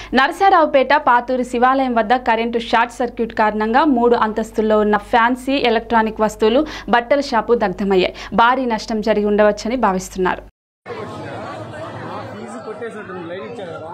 నరసరావుపేట పాతూరు శివాలయం వద్ద current short circuit కారణంగా మూడు అంతస్తుల్లో ఉన్న ఫ్యాన్సీ ఎలక్ట్రానిక్ వస్తువులు బట్టల షాపు దగ్ధమయ్యాయి భారీ నష్టం జరిగి ఉండవచ్చని భావిస్తున్నారు ఫీజు కొట్టేసినట్టుంది లైన్ ఇచ్చారు కదా